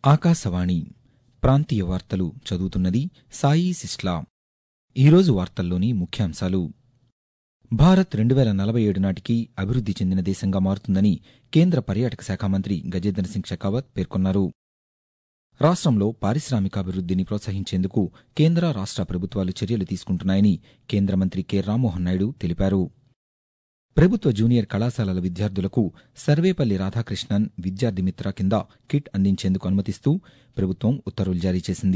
ఆకాశవాణి ప్రాంతీయ వార్తలు చదువుతున్నది సాయి సిస్లా ఈరోజు వార్తల్లోని ముఖ్యాంశాలు భారత్ రెండు వేల నలభై ఏడు నాటికి అభివృద్ది చెందిన దేశంగా మారుతుందని కేంద్ర పర్యాటక శాఖ మంత్రి గజేంద్ర సింగ్ షెకావత్ పేర్కొన్నారు రాష్ట్రంలో పారిశ్రామికాభివృద్దిని ప్రోత్సహించేందుకు కేంద్ర రాష్ట్ర ప్రభుత్వాలు చర్యలు తీసుకుంటున్నాయని కేంద్ర మంత్రి కె రామ్మోహన్ నాయుడు తెలిపారు ప్రభుత్వ జూనియర్ కళాశాలల విద్యార్థులకు సర్వేపల్లి రాధాకృష్ణన్ విద్యార్థి మిత్ర కింద కిట్ అందించేందుకు అనుమతిస్తూ ప్రభుత్వం ఉత్తర్వులు జారీ చేసింది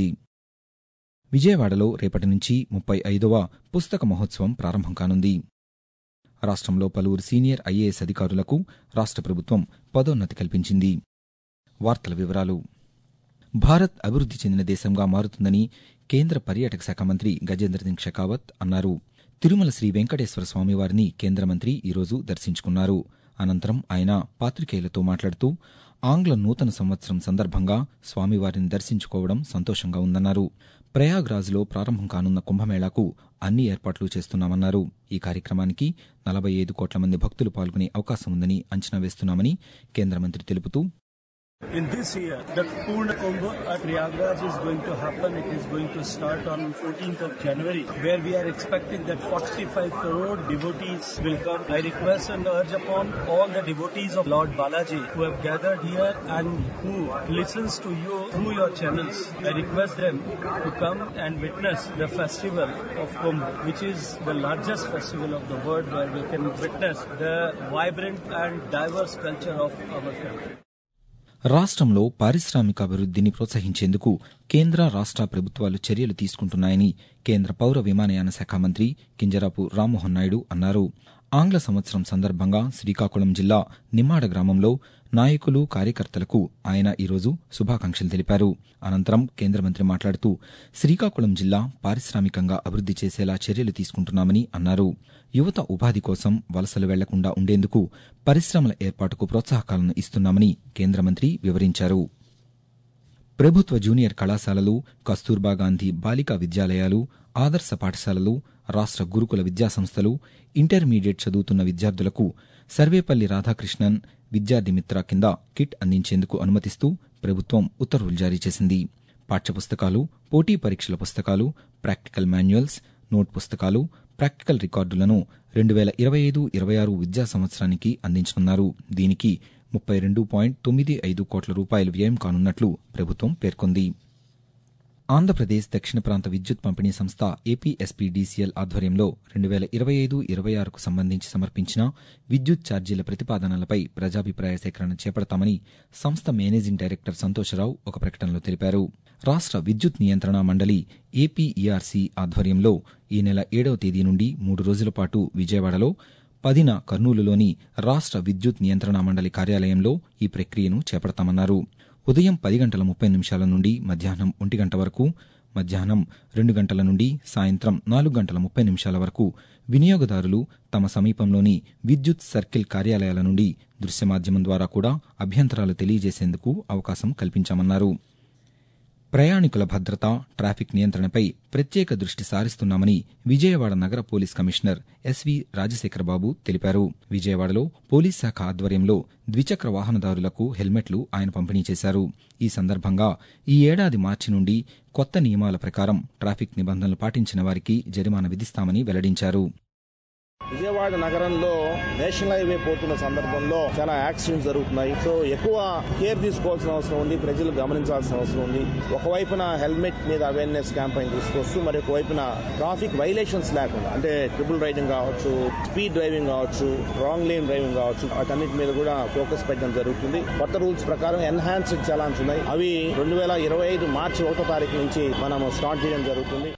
విజయవాడలో రేపటి నుంచి ముప్పై ఐదవ పుస్తక మహోత్సవం ప్రారంభం కానుంది రాష్ట్రంలో పలువురు సీనియర్ ఐఏఎస్ అధికారులకు రాష్ట్ర ప్రభుత్వం పదోన్నతి కల్పించింది వార్తల వివరాలు భారత్ అభివృద్ది చెందిన దేశంగా మారుతుందని కేంద్ర పర్యాటక శాఖ మంత్రి గజేంద్ర సింగ్ షెకావత్ అన్నారు తిరుమల శ్రీ వెంకటేశ్వర స్వామివారిని కేంద్ర మంత్రి ఈరోజు దర్శించుకున్నారు అనంతరం ఆయన పాతికేయులతో మాట్లాడుతూ ఆంగ్ల నూతన సంవత్సరం సందర్భంగా స్వామివారిని దర్శించుకోవడం సంతోషంగా ఉందన్నారు ప్రయాగ్రాజ్లో ప్రారంభం కానున్న కుంభమేళాకు అన్ని ఏర్పాట్లు చేస్తున్నామన్నారు ఈ కార్యక్రమానికి నలభై ఐదు కోట్ల మంది భక్తులు పాల్గొనే అవకాశం ఉందని అంచనా వేస్తున్నామని కేంద్ర మంత్రి తెలుపుతూ In this year, the Purna Kumbh at Prayagraj is going to happen. It is going to start on 14th of January, where we are expecting that 45 crore devotees will come. I request and urge upon all the devotees of Lord Balaji who have gathered here and who listens to you through your channels. I request them to come and witness the festival of Kumbh, which is the largest festival of the world, where we can witness the vibrant and diverse culture of our country. రాష్ట్రంలో పారిశ్రామికాభివృద్దిని ప్రోత్సహించేందుకు కేంద్ర రాష్ట్ర ప్రభుత్వాలు చర్యలు తీసుకుంటున్నాయని కేంద్ర పౌర విమానయాన శాఖ మంత్రి కింజరాపు రామ్మోహన్ నాయుడు అన్నారు ఆంగ్ల సంవత్సరం సందర్భంగా శ్రీకాకుళం జిల్లా నిమ్మాడ గ్రామంలో నాయకులు కార్యకర్తలకు ఆయన ఈరోజు శుభాకాంక్షలు తెలిపారు అనంతరం కేంద్ర మంత్రి మాట్లాడుతూ శ్రీకాకుళం జిల్లా పారిశ్రామికంగా అభివృద్ది చేసేలా చర్యలు తీసుకుంటున్నామని అన్నారు యువత ఉపాధి కోసం వలసలు వెళ్లకుండా ఉండేందుకు పరిశ్రమల ఏర్పాటుకు ప్రోత్సాహకాలను ఇస్తున్నామని కేంద్ర మంత్రి వివరించారు ప్రభుత్వ జూనియర్ కళాశాలలు కస్తూర్బా గాంధీ బాలికా విద్యాలయాలు ఆదర్శ పాఠశాలలు రాష్ట్ర గురుకుల విద్యాసంస్థలు ఇంటర్మీడియట్ చదువుతున్న విద్యార్థులకు సర్వేపల్లి రాధాకృష్ణన్ విద్యార్థి మిత్ర కింద కిట్ అందించేందుకు అనుమతిస్తూ ప్రభుత్వం ఉత్తర్వులు జారీ చేసింది పాఠ్యపుస్తకాలు పోటీ పరీక్షల పుస్తకాలు ప్రాక్టికల్ మాన్యువల్స్ నోట్ పుస్తకాలు ప్రాక్టికల్ రికార్డులను రెండు వేల ఇరవై ఐదు ఇరవై ఆరు విద్యా సంవత్సరానికి అందించనున్నారు దీనికి ముప్పై రెండు పాయింట్ తొమ్మిది ఐదు కోట్ల రూపాయలు వ్యయం కానున్నట్లు ప్రభుత్వం పేర్కొంది ఆంధ్రప్రదేశ్ దక్షిణ ప్రాంత విద్యుత్ పంపిణీ సంస్థ ఏపీఎస్పీడీసీఎల్ ఆధ్వర్యంలో రెండు వేల ఇరవై ఐదు ఇరవై ఆరుకు సంబంధించి సమర్పించిన విద్యుత్ ఛార్జీల ప్రతిపాదనలపై ప్రజాభిప్రాయ సేకరణ చేపడతామని సంస్థ మేనేజింగ్ డైరెక్టర్ సంతోషరావు ఒక ప్రకటనలో తెలిపారు రాష్ట్ర విద్యుత్ నియంత్రణ మండలి ఏపీఈఆర్సీ ఆధ్వర్యంలో ఈ నెల ఏడవ తేదీ నుండి మూడు రోజుల పాటు విజయవాడలో పదిన కర్నూలులోని రాష్ట్ర విద్యుత్ నియంత్రణ మండలి కార్యాలయంలో ఈ ప్రక్రియను చేపడతామన్నారు ఉదయం పది గంటల ముప్పై నిమిషాల నుండి మధ్యాహ్నం ఒంటి గంట వరకు మధ్యాహ్నం రెండు గంటల నుండి సాయంత్రం నాలుగు గంటల ముప్పై నిమిషాల వరకు వినియోగదారులు తమ సమీపంలోని విద్యుత్ సర్కిల్ కార్యాలయాల నుండి దృశ్య మాధ్యమం ద్వారా కూడా అభ్యంతరాలు తెలియజేసేందుకు అవకాశం కల్పించామన్నారు ప్రయాణికుల భద్రత ట్రాఫిక్ నియంత్రణపై ప్రత్యేక దృష్టి సారిస్తున్నామని విజయవాడ నగర పోలీస్ కమిషనర్ ఎస్వి రాజశేఖరబాబు తెలిపారు విజయవాడలో పోలీస్ శాఖ ఆధ్వర్యంలో ద్విచక్ర వాహనదారులకు హెల్మెట్లు ఆయన పంపిణీ చేశారు ఈ సందర్భంగా ఈ ఏడాది మార్చి నుండి కొత్త నియమాల ప్రకారం ట్రాఫిక్ నిబంధనలు పాటించిన వారికి జరిమానా విధిస్తామని వెల్లడించారు విజయవాడ నగరంలో నేషనల్ హైవే పోతున్న సందర్భంలో చాలా యాక్సిడెంట్స్ జరుగుతున్నాయి సో ఎక్కువ కేర్ తీసుకోవాల్సిన అవసరం ఉంది ప్రజలు గమనించాల్సిన అవసరం ఉంది ఒకవైపున హెల్మెట్ మీద అవేర్నెస్ క్యాంపెయిన్ తీసుకొస్తూ మరి ఒకవైపున ట్రాఫిక్ వైలేషన్స్ లేకుండా అంటే ట్రిపుల్ రైడింగ్ కావచ్చు స్పీడ్ డ్రైవింగ్ కావచ్చు రాంగ్ లేన్ డ్రైవింగ్ కావచ్చు వాటన్నిటి మీద కూడా ఫోకస్ పెట్టడం జరుగుతుంది కొత్త రూల్స్ ప్రకారం ఎన్హాన్స్డ్ చలాన్స్ ఉన్నాయి అవి రెండు వేల ఇరవై ఐదు మార్చి ఒకటో తారీఖు నుంచి మనం స్టార్ట్ చేయడం జరుగుతుంది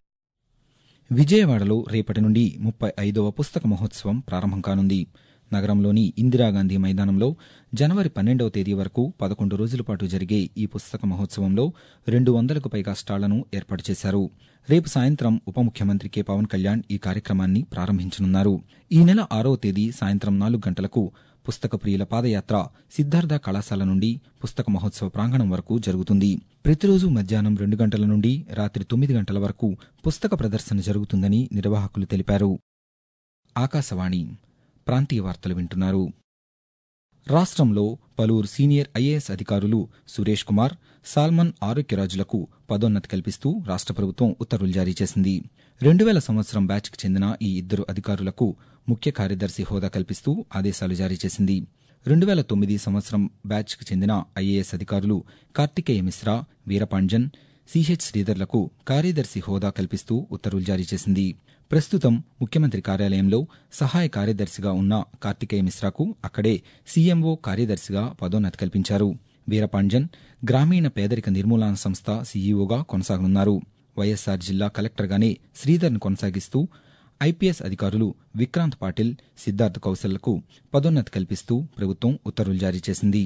విజయవాడలో రేపటి నుండి ముప్పై ఐదవ పుస్తక మహోత్సవం ప్రారంభం కానుంది నగరంలోని ఇందిరాగాంధీ మైదానంలో జనవరి పన్నెండవ తేదీ వరకు పదకొండు రోజుల పాటు జరిగే ఈ పుస్తక మహోత్సవంలో రెండు వందలకు పైగా స్టాళ్లను ఏర్పాటు చేశారు రేపు సాయంత్రం ఉప ముఖ్యమంత్రి కె పవన్ కళ్యాణ్ ఈ కార్యక్రమాన్ని ప్రారంభించనున్నారు ఈ నెల ఆరవ తేదీ సాయంత్రం నాలుగు గంటలకు పుస్తక ప్రియుల పాదయాత్ర సిద్ధార్థ కళాశాల నుండి పుస్తక మహోత్సవ ప్రాంగణం వరకు జరుగుతుంది ప్రతిరోజు మధ్యాహ్నం రెండు గంటల నుండి రాత్రి తొమ్మిది గంటల వరకు పుస్తక ప్రదర్శన జరుగుతుందని నిర్వాహకులు తెలిపారు ఆకాశవాణి ప్రాంతీయ వార్తలు వింటున్నారు రాష్ట్రంలో పలువురు సీనియర్ ఐఏఎస్ అధికారులు సురేష్ కుమార్ సాల్మన్ ఆరోగ్యరాజులకు పదోన్నతి కల్పిస్తూ రాష్ట్ర ప్రభుత్వం ఉత్తర్వులు జారీ చేసింది రెండు వేల సంవత్సరం బ్యాచ్కి చెందిన ఈ ఇద్దరు అధికారులకు ముఖ్య కార్యదర్శి హోదా కల్పిస్తూ ఆదేశాలు జారీ చేసింది రెండు వేల తొమ్మిది సంవత్సరం బ్యాచ్కి చెందిన ఐఏఎస్ అధికారులు కార్తికేయ మిశ్రా వీరపాంజన్ సిహెచ్ శ్రీధర్లకు కార్యదర్శి హోదా కల్పిస్తూ ఉత్తర్వులు జారీ చేసింది ప్రస్తుతం ముఖ్యమంత్రి కార్యాలయంలో సహాయ కార్యదర్శిగా ఉన్న కార్తికేయ మిశ్రాకు అక్కడే సీఎంఓ కార్యదర్శిగా పదోన్నతి కల్పించారు వీరపాంజన్ గ్రామీణ పేదరిక నిర్మూలన సంస్థ సీఈఓగా కొనసాగనున్నారు వైఎస్సార్ జిల్లా కలెక్టర్గానే శ్రీధర్ను కొనసాగిస్తూ ఐపీఎస్ అధికారులు విక్రాంత్ పాటిల్ సిద్ధార్థ్ కౌశల్లకు పదోన్నతి కల్పిస్తూ ప్రభుత్వం ఉత్తర్వులు జారీ చేసింది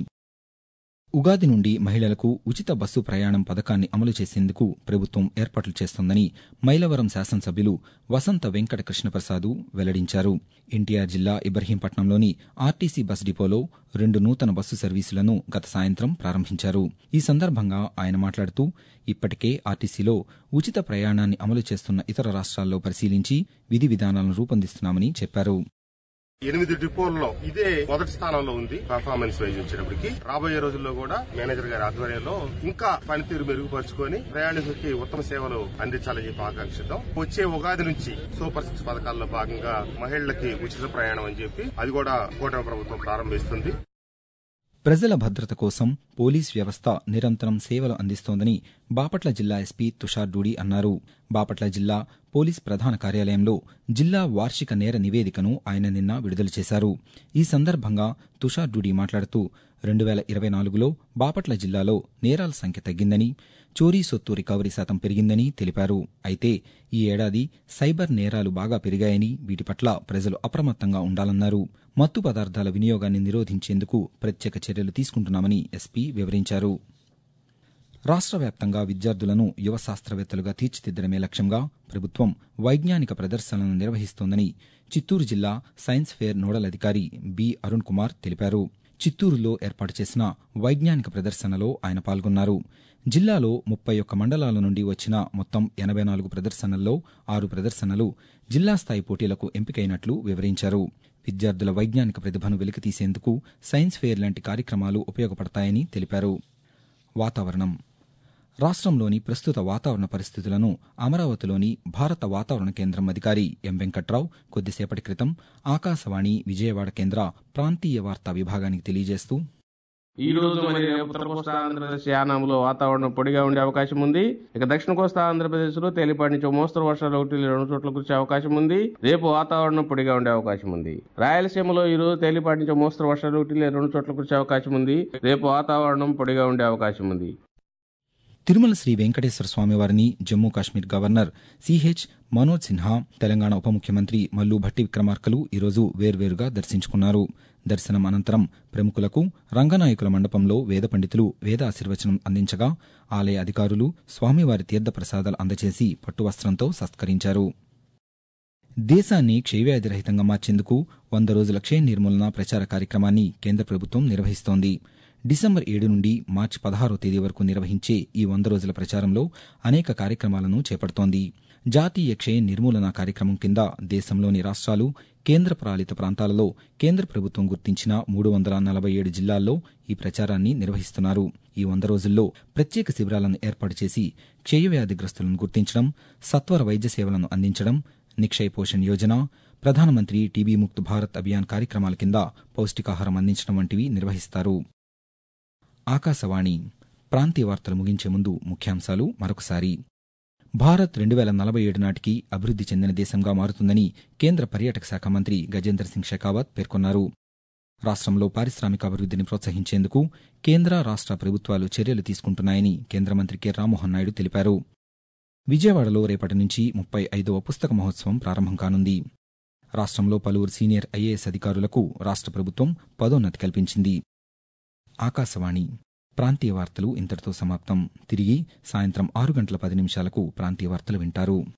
ఉగాది నుండి మహిళలకు ఉచిత బస్సు ప్రయాణం పథకాన్ని అమలు చేసేందుకు ప్రభుత్వం ఏర్పాట్లు చేస్తోందని మైలవరం శాసనసభ్యులు వసంత వెంకట కృష్ణప్రసాదు వెల్లడించారు ఎన్టీఆర్ జిల్లా ఇబ్రహీంపట్నంలోని ఆర్టీసీ బస్ డిపోలో రెండు నూతన బస్సు సర్వీసులను గత సాయంత్రం ప్రారంభించారు ఈ సందర్భంగా ఆయన మాట్లాడుతూ ఇప్పటికే ఆర్టీసీలో ఉచిత ప్రయాణాన్ని అమలు చేస్తున్న ఇతర రాష్ట్రాల్లో పరిశీలించి విధి విధానాలను రూపొందిస్తున్నామని చెప్పారు ఎనిమిది డిపోల్లో ఇదే మొదటి స్థానంలో ఉంది పర్ఫార్మెన్స్ వైజ్ వచ్చేటప్పటికి రాబోయే రోజుల్లో కూడా మేనేజర్ గారి ఆధ్వర్యంలో ఇంకా పనితీరు మెరుగుపరుచుకొని ప్రయాణికులకి ఉత్తమ సేవలు అందించాలని చెప్పి ఆకాంక్షిద్దాం వచ్చే ఉగాది నుంచి సూపర్ సిక్స్ పథకాల్లో భాగంగా మహిళలకి ఉచిత ప్రయాణం అని చెప్పి అది కూడా కూటమి ప్రభుత్వం ప్రారంభిస్తుంది ప్రజల భద్రత కోసం పోలీస్ వ్యవస్థ నిరంతరం సేవలు అందిస్తోందని బాపట్ల జిల్లా ఎస్పీ తుషార్ డూడి అన్నారు బాపట్ల జిల్లా పోలీస్ ప్రధాన కార్యాలయంలో జిల్లా వార్షిక నేర నివేదికను ఆయన నిన్న విడుదల చేశారు ఈ సందర్భంగా తుషార్ డూడి మాట్లాడుతూ రెండు వేల ఇరవై నాలుగులో బాపట్ల జిల్లాలో నేరాల సంఖ్య తగ్గిందని చోరీ సొత్తు రికవరీ శాతం పెరిగిందని తెలిపారు అయితే ఈ ఏడాది సైబర్ నేరాలు బాగా పెరిగాయని వీటి పట్ల ప్రజలు అప్రమత్తంగా ఉండాలన్నారు మత్తు పదార్థాల వినియోగాన్ని నిరోధించేందుకు ప్రత్యేక చర్యలు తీసుకుంటున్నామని ఎస్పీ వివరించారు రాష్ట్ర వ్యాప్తంగా విద్యార్థులను యువ శాస్త్రవేత్తలుగా తీర్చిదిద్దడమే లక్ష్యంగా ప్రభుత్వం వైజ్ఞానిక ప్రదర్శనలను నిర్వహిస్తోందని చిత్తూరు జిల్లా సైన్స్ ఫేర్ నోడల్ అధికారి బి అరుణ్ కుమార్ తెలిపారు చిత్తూరులో ఏర్పాటు చేసిన వైజ్ఞానిక ప్రదర్శనలో ఆయన పాల్గొన్నారు జిల్లాలో ముప్పై ఒక్క మండలాల నుండి వచ్చిన మొత్తం ఎనభై నాలుగు ప్రదర్శనల్లో ఆరు ప్రదర్శనలు జిల్లా స్థాయి పోటీలకు ఎంపికైనట్లు వివరించారు విద్యార్థుల వైజ్ఞానిక ప్రతిభను వెలికితీసేందుకు సైన్స్ ఫేర్ లాంటి కార్యక్రమాలు ఉపయోగపడతాయని తెలిపారు వాతావరణం రాష్ట్రంలోని ప్రస్తుత వాతావరణ పరిస్థితులను అమరావతిలోని భారత వాతావరణ కేంద్రం అధికారి ఎం వెంకట్రావు కొద్దిసేపటి క్రితం ఆకాశవాణి విజయవాడ కేంద్ర ప్రాంతీయ వార్తా విభాగానికి తెలియజేస్తూ ఈ రోజు మరి రేపు ఉత్తర కోస్తా ఆంధ్రప్రదేశ్ యానాంలో వాతావరణం పొడిగా ఉండే అవకాశం ఉంది ఇక దక్షిణ కోస్తా ఆంధ్రప్రదేశ్ లో తేలిపాటి నుంచి ఓ మోస్తరు వర్షాలు ఒకటి లేదా రెండు చోట్ల కురిసే అవకాశం ఉంది రేపు వాతావరణం పొడిగా ఉండే అవకాశం ఉంది రాయలసీమలో ఈ రోజు తేలిపాటి నుంచి ఓ మోస్తరు వర్షాలు ఒకటి లేదా రెండు చోట్ల కురిసే అవకాశం ఉంది రేపు వాతావరణం పొడిగా ఉండే అవకాశం ఉంది తిరుమల శ్రీ వెంకటేశ్వర స్వామివారిని జమ్మూ కాశ్మీర్ గవర్నర్ సిహెచ్ మనోజ్ సిన్హా తెలంగాణ ఉప ముఖ్యమంత్రి మల్లు భట్టి విక్రమార్కలు ఈరోజు వేర్వేరుగా దర్శించుకున్నారు దర్శనం అనంతరం ప్రముఖులకు రంగనాయకుల మండపంలో వేద పండితులు వేద ఆశీర్వచనం అందించగా ఆలయ అధికారులు స్వామివారి తీర్థప్రసాదాలు అందజేసి పట్టువస్త్రంతో సత్కరించారు దేశాన్ని క్షయవ్యాధి రహితంగా మార్చేందుకు వంద రోజుల క్షయ నిర్మూలన ప్రచార కార్యక్రమాన్ని కేంద్ర ప్రభుత్వం నిర్వహిస్తోంది డిసెంబర్ ఏడు నుండి మార్చి పదహారో తేదీ వరకు నిర్వహించే ఈ వంద రోజుల ప్రచారంలో అనేక కార్యక్రమాలను చేపడుతోంది జాతీయ క్షయ నిర్మూలన కార్యక్రమం కింద దేశంలోని రాష్ట్రాలు కేంద్ర పాలిత ప్రాంతాలలో కేంద్ర ప్రభుత్వం గుర్తించిన మూడు వందల నలభై ఏడు జిల్లాల్లో ఈ ప్రచారాన్ని నిర్వహిస్తున్నారు ఈ వంద రోజుల్లో ప్రత్యేక శిబిరాలను ఏర్పాటు చేసి క్షయవ్యాధిగ్రస్తులను గుర్తించడం సత్వర వైద్య సేవలను అందించడం నిక్షయ్ పోషణ్ యోజన ప్రధానమంత్రి టీబీ ముక్త్ భారత్ అభియాన్ కార్యక్రమాల కింద పౌష్టికాహారం అందించడం వంటివి నిర్వహిస్తారు ఆకాశవాణి ప్రాంతీయ వార్తలు ముగించే ముందు ముఖ్యాంశాలు మరొకసారి భారత్ రెండు వేల నలభై ఏడు నాటికి అభివృద్ది చెందిన దేశంగా మారుతుందని కేంద్ర పర్యాటక శాఖ మంత్రి గజేంద్ర సింగ్ షెకావత్ పేర్కొన్నారు రాష్ట్రంలో పారిశ్రామిక అభివృద్దిని ప్రోత్సహించేందుకు కేంద్ర రాష్ట్ర ప్రభుత్వాలు చర్యలు తీసుకుంటున్నాయని కేంద్ర మంత్రి కె రామ్మోహన్ నాయుడు తెలిపారు విజయవాడలో రేపటి నుంచి ముప్పై ఐదవ పుస్తక మహోత్సవం ప్రారంభం కానుంది రాష్ట్రంలో పలువురు సీనియర్ ఐఏఎస్ అధికారులకు రాష్ట్ర ప్రభుత్వం పదోన్నతి కల్పించింది ఆకాశవాణి ప్రాంతీయ వార్తలు ఇంతటితో సమాప్తం తిరిగి సాయంత్రం ఆరు గంటల పది నిమిషాలకు ప్రాంతీయ వార్తలు వింటారు